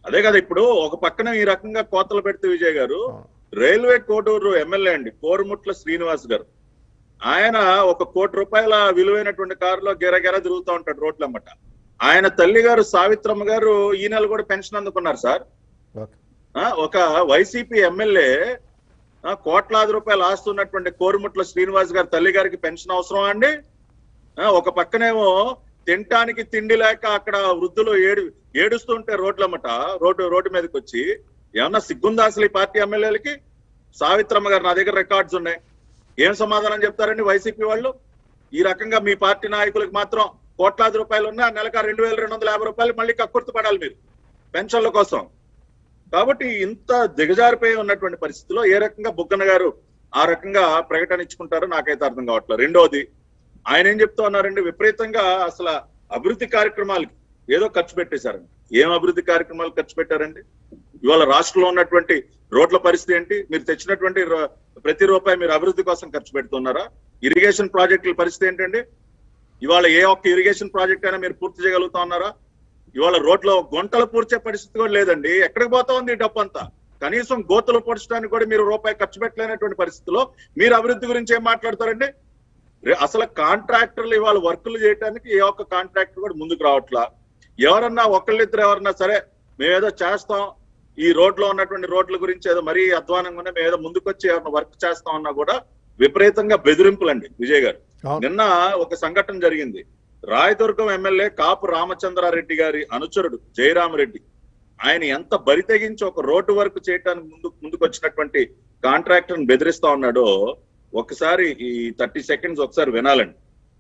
అదే కదా ఇప్పుడు ఒక పక్కన ఈ రకంగా కోతలు పెడితే విజయ్ గారు అవును. రైల్వే కోటూరు ఎమ్మెల్యే అండి కోరుముట్ల శ్రీనివాస్ గారు ఆయన ఒక కోటి రూపాయల విలువైనటువంటి కారులో గెరగెర తిరుగుతూ ఉంటాడు రోడ్లమ్మట ఆయన తల్లి గారు సావిత్రమ్మ గారు ఈ నెల కూడా పెన్షన్ అందుకున్నారు సార్ ఓకే ఆ, ఒక వైసీపీ ఎమ్మెల్యే ఆ, కోట్లాది రూపాయలు ఆస్తున్నటువంటి కోరుముట్ల శ్రీనివాస్ గారి తల్లి గారికి పెన్షన్ అవసరమా అండి ఆ, ఒక పక్కనేమో తినటానికి తిండి లేక అక్కడ వృద్ధులు ఏడు ఏడుస్తుంటే రోడ్లమ్మట రోడ్డు రోడ్డు మీదకి వచ్చి ఏమన్నా సిగ్గుందా అసలు ఈ పార్టీ ఎమ్మెల్యేలకి సావిత్రమ్మ గారు నా దగ్గర రికార్డ్స్ ఉన్నాయి ఏం సమాధానం చెప్తారండి వైసీపీ వాళ్ళు ఈ రకంగా మీ పార్టీ నాయకులకు మాత్రం కోట్లాది రూపాయలు ఉన్నా నెలక రెండు వేల రెండు వందల యాభై రూపాయలు మళ్ళీ కక్కుర్తి పడాలి మీరు పెన్షన్ల కోసం కాబట్టి ఇంత దిగజారిపోయి ఉన్నటువంటి పరిస్థితిలో ఏ రకంగా బుగ్గన గారు ఆ రకంగా ప్రకటన ఇచ్చుకుంటారో నాకైతే అర్థం కావట్లేదు రెండోది ఆయన ఏం చెప్తా ఉన్నారండి విపరీతంగా అసలు అభివృద్ధి కార్యక్రమాలకి ఏదో ఖర్చు పెట్టేశారండి ఏం అభివృద్ధి కార్యక్రమాలు ఖర్చు పెట్టారండి ఇవాళ రాష్ట్రంలో ఉన్నటువంటి రోడ్ల పరిస్థితి ఏంటి మీరు తెచ్చినటువంటి రూ- ప్రతి రూపాయి మీరు అభివృద్ధి కోసం ఖర్చు పెడుతున్నారా ఇరిగేషన్ ప్రాజెక్టుల పరిస్థితి ఏంటండి ఇవాళ ఏ ఒక్క ఇరిగేషన్ ప్రాజెక్ట్ అయినా మీరు పూర్తి చేయగలుగుతా ఉన్నారా ఇవాళ రోడ్లో గుంటలు పూడ్చే పరిస్థితి కూడా లేదండి ఎక్కడికి పోతా ఉంది ఈ డబ్బు అంతా కనీసం గోతులు పొడచడానికి కూడా మీరు రూపాయి ఖర్చు పెట్టలేనటువంటి పరిస్థితిలో మీరు అభివృద్ధి గురించి ఏం మాట్లాడతారండి రే- అసలు కాంట్రాక్టర్లు ఇవాళ వర్కులు చేయడానికి ఏ ఒక్క కాంట్రాక్టర్ కూడా ముందుకు రావట్లా ఎవరన్నా ఒకళ్ళిద్దరు ఎవరన్నా సరే మేమేదో చేస్తాం ఈ రోడ్లో ఉన్నటువంటి రోడ్ల గురించి ఏదో మరీ అధ్వానంగా ఉన్నాయి మేము ఏదో ముందుకొచ్చి ఏమన్నా వర్క్ చేస్తాం అన్నా కూడా విపరీతంగా బెదిరింపులండి విజయ్ గారు అవును నిన్న ఒక సంఘటన జరిగింది రాయదుర్గం ఎమ్మెల్యే కాపు రామచంద్రారెడ్డి గారి అనుచరుడు జయరామరెడ్డి ఆయన ఎంత బరి తెగించి ఒక రోడ్డు వర్క్ చేయడానికి ముందు ముందుకు వచ్చినటువంటి కాంట్రాక్టర్ బెదిరిస్తా ఉన్నాడో ఒకసారి ఈ థర్టీ సెకండ్స్ ఒకసారి వినాలండి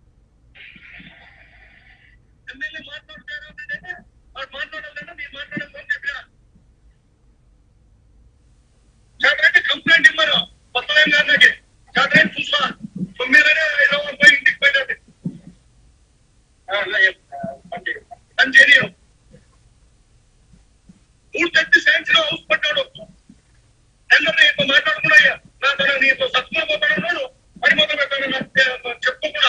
ఎమ్మెల్యే మాట్లాడతారు అంటే వాడు మాట్లాడాలంటే మీరు మాట్లాడాలని చెప్పిన చాకరెడ్డి కంప్లైంట్ ఇవ్వరు కొత్తలేం గారి దగ్గర చాకరెడ్డి చూసా తొమ్మిదనే ఇరవై పోయి ఇంటికి పోయినట్టు పని చేయను మూడు తెచ్చి సైన్స్ లో హౌస్ పట్టాడు టెండర్ నీతో మాట్లాడుకున్నాయ్యా నా తన నీతో సత్తులో పోతాడు పని మొదలు పెట్టాడు నాకు చెప్పు కూడా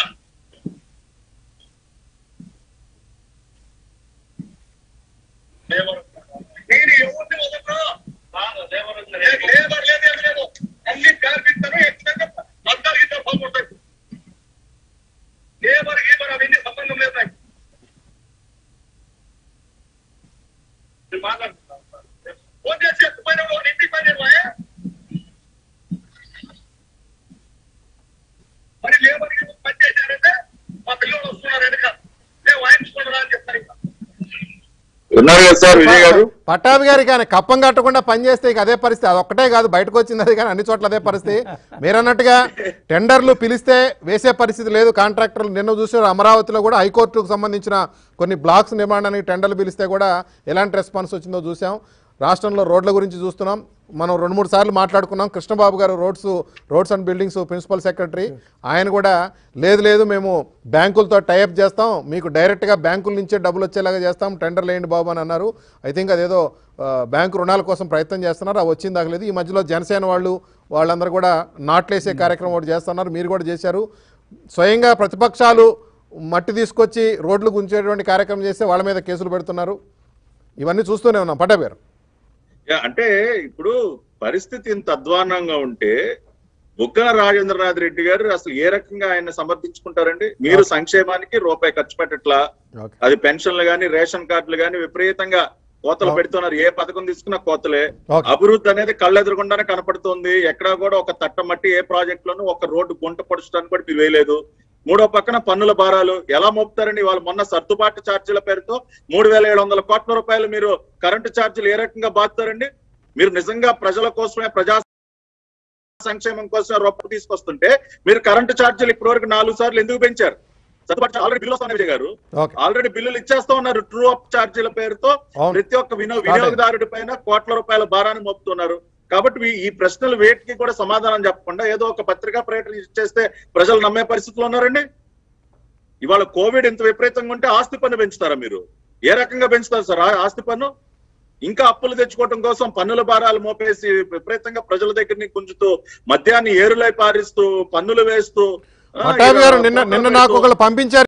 నేను ఎవరిని వదలరా లేబర్ లేదు ఏం లేదు అన్ని కార్మికులు ఎట్లా అందరు ఇద్దరు బాగుంటాయి లేబర్ గీబర్ అవన్నీ సంబంధం లేదు నాకు నేను మాట్లాడుతున్నా. ఫోన్ చేసి ఎత్తుపోయిన వాడు ఇంటికి పోయినా మరి లేబర్ గీబర్ పని చేశారంటే మా పిల్లలు వస్తున్నారు వెనుక నేను వాయించుకోవడం అని చెప్తారు ఇంకా ఉన్నారు కదా సార్ విజయ్ గారు పట్టాభి గారికి ఆయన కప్పం కట్టకుండా పనిచేస్తే ఇక అదే పరిస్థితి అది ఒక్కటే కాదు బయటకు వచ్చింది అది కానీ అన్ని చోట్ల అదే పరిస్థితి మీరన్నట్టుగా టెండర్లు పిలిస్తే వేసే పరిస్థితి లేదు కాంట్రాక్టర్లు నిన్న చూసారు అమరావతిలో కూడా హైకోర్టుకు సంబంధించిన కొన్ని బ్లాక్స్ నిర్మాణానికి టెండర్లు పిలిస్తే కూడా ఎలాంటి రెస్పాన్స్ వచ్చిందో చూసాం రాష్ట్రంలో రోడ్ల గురించి చూస్తున్నాం మనం రెండు మూడు సార్లు మాట్లాడుకున్నాం Krishnababu garu roads roads and buildings principal secretary ఆయన కూడా లేదు లేదు మేము బ్యాంకులతో టైఅప్ చేస్తాం మీకు డైరెక్ట్గా బ్యాంకుల నుంచే డబ్బులు వచ్చేలాగా చేస్తాం టెండర్ లేండి బాబు అని అన్నారు ఐ థింక్ అదేదో ఆ, బ్యాంకు రుణాల కోసం ప్రయత్నం చేస్తున్నారు అవి వచ్చింది దాకలేదు ఈ మధ్యలో జనసేన వాళ్ళు వాళ్ళందరూ కూడా నాట్లేసే కార్యక్రమం ఒకటి చేస్తున్నారు మీరు కూడా చేశారు స్వయంగా ప్రతిపక్షాలు మట్టి తీసుకొచ్చి రోడ్లు గుంచేటువంటి కార్యక్రమం చేస్తే వాళ్ళ మీద కేసులు పెడుతున్నారు ఇవన్నీ చూస్తూనే ఉన్నాం పట్టాభి యా, అంటే ఇప్పుడు పరిస్థితి ఇంత అధ్వానంగా ఉంటే బుగ్గన రాజేంద్రనాథ్ రెడ్డి గారు అసలు ఏ రకంగా ఆయన సమర్థించుకుంటారండి మీరు సంక్షేమానికి రూపాయి ఖర్చు పెట్టట్లా ఓకే అది పెన్షన్లు గాని రేషన్ కార్డులు గాని విపరీతంగా కోతలు ఓకే. పెడుతున్నారు ఏ పథకం తీసుకున్నా కోతలే ఓకే అభివృద్ధి అనేది కళ్ళెదురుగుండానే కనపడుతుంది ఎక్కడా కూడా ఒక తట్టమట్టి ఏ ప్రాజెక్ట్ లోనూ ఒక రోడ్డు గుంట పొడచడానికి కూడా మీరు వేయలేదు మూడో పక్కన పన్నుల భారాలు ఎలా మోపుతారండి వాళ్ళు మొన్న సర్దుబాటు ఛార్జీల పేరుతో మూడు వేల ఏడు వందల కోట్ల రూపాయలు మీరు కరెంటు ఛార్జీలు ఏ రకంగా బాధతారండి మీరు నిజంగా ప్రజల కోసమే ప్రజా సంక్షేమం కోసం రూపాయలు తీసుకొస్తుంటే మీరు కరెంటు ఛార్జీలు ఇప్పటి వరకు నాలుగు సార్లు ఎందుకు పెంచారు సర్దుబాటు ఆల్రెడీ బిల్లు వస్తాయి విజయ్ గారు ఓకే ఆల్రెడీ బిల్లులు ఇచ్చేస్తా ఉన్నారు ట్రూ అప్ ఛార్జీల పేరుతో అవును ప్రతి ఒక్క వినియో వినియోగదారుడి పైన కోట్ల రూపాయల భారాన్ని మోపుతున్నారు కాబట్టి వీ- ఈ ప్రశ్నలు వేటికి కూడా సమాధానం చెప్పకుండా ఏదో ఒక పత్రికా ప్రకటన ఇచ్చేస్తే ప్రజలు నమ్మే పరిస్థితిలో ఉన్నారండి ఇవాళ కోవిడ్ ఇంత విపరీతంగా ఉంటే ఆస్తి పన్ను పెంచుతారా మీరు ఏ రకంగా పెంచుతారు సార్ ఆ- ఆస్తి పన్ను ఇంకా అప్పులు తెచ్చుకోవడం కోసం పన్నుల భారాలు మోపేసి విపరీతంగా ప్రజల దగ్గర గుంజుతూ మద్యాన్ని ఏరులై పారిస్తూ పన్నులు వేస్తూ ఆ, పట్టాభి గారు ఇలా నిన్న నిన్న కోట్ల నాకు ఒకళ్ళు పంపించారు